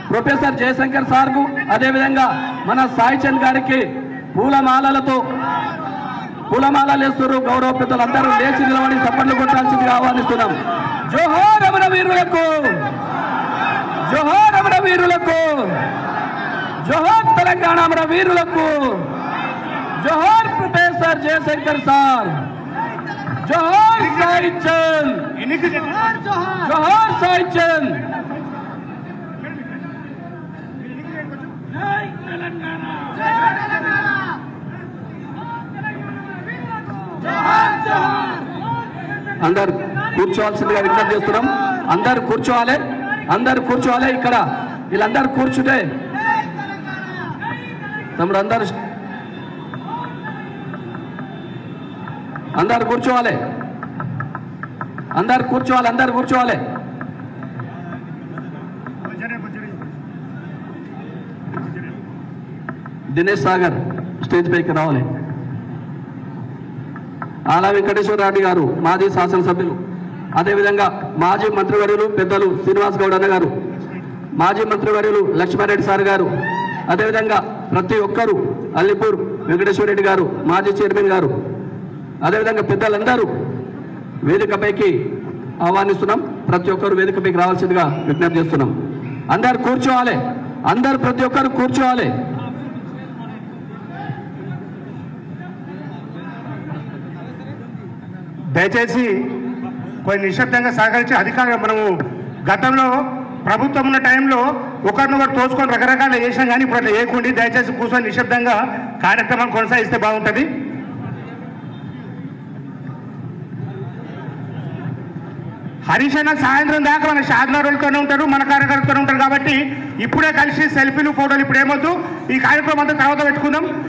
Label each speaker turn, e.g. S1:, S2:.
S1: professor Jayashankar సార్కు అదేవిధంగా మన సాయి చంద్ గారికి పూలమాలలతో పూలమాలలు వేస్తున్నారు గౌరవ పెద్దలందరూ లేచి నిలబడి చప్పట్లు కొట్టాల్సిందిగా ఆహ్వానిస్తున్నాం జోహార్ అమర వీరులకు జోహార్ అమర వీరులకు జోహార్ తెలంగాణ అమర వీరులకు జోహార్ ప్రొఫెసర్ జయశంకర్ సార్ జోహార్ సాయి చంద్ జోహార్ సాయి చంద్ అందరు కూర్చోవాల్సిందిగా విజ్ఞప్తి చేస్తున్నాం అందరు కూర్చోవాలి అందరు కూర్చోవాలి ఇక్కడ వీళ్ళందరూ కూర్చుంటే తమ్ముడు అందరు అందరు కూర్చోవాలి అందరు కూర్చోవాలి అందరు కూర్చోవాలి దినేష్ సాగర్ స్టేజ్ పైకి రావాలి ఆలా వెంకటేశ్వర రెడ్డి గారు మాజీ శాసనసభ్యులు అదేవిధంగా మాజీ మంత్రివర్యులు పెద్దలు శ్రీనివాస్ గౌడ్ అన్న గారు మాజీ మంత్రివర్యులు లక్ష్మారెడ్డి సార్ గారు అదేవిధంగా ప్రతి ఒక్కరూ అల్లిపూర్ వెంకటేశ్వర రెడ్డి గారు మాజీ చైర్మన్ గారు అదేవిధంగా పెద్దలందరూ వేదికపైకి ఆహ్వానిస్తున్నాం ప్రతి ఒక్కరు వేదికపైకి రావాల్సిందిగా విజ్ఞప్తి చేస్తున్నాం అందరు కూర్చోవాలి అందరు ప్రతి ఒక్కరు కూర్చోవాలి
S2: దయచేసి కొన్ని నిశ్శబ్దంగా సహకరించి అధికారులు మనము గతంలో ప్రభుత్వం ఉన్న టైంలో ఒకరినొకరు తోచుకొని రకరకాల చేసినాం కానీ ఇప్పుడు అట్లా చేయకుండా దయచేసి కూర్చొని నిశ్శబ్దంగా కార్యక్రమం కొనసాగిస్తే బాగుంటుంది హరీష్ అన్న సాయంత్రం దాకా మన షాద్నగర్లతోనే ఉంటారు మన కార్యకర్తలతోనే ఉంటారు కాబట్టి ఇప్పుడే కలిసి సెల్ఫీలు ఫోటోలు ఇప్పుడు ఏమొద్దు ఈ కార్యక్రమం అంతా తర్వాత పెట్టుకుందాం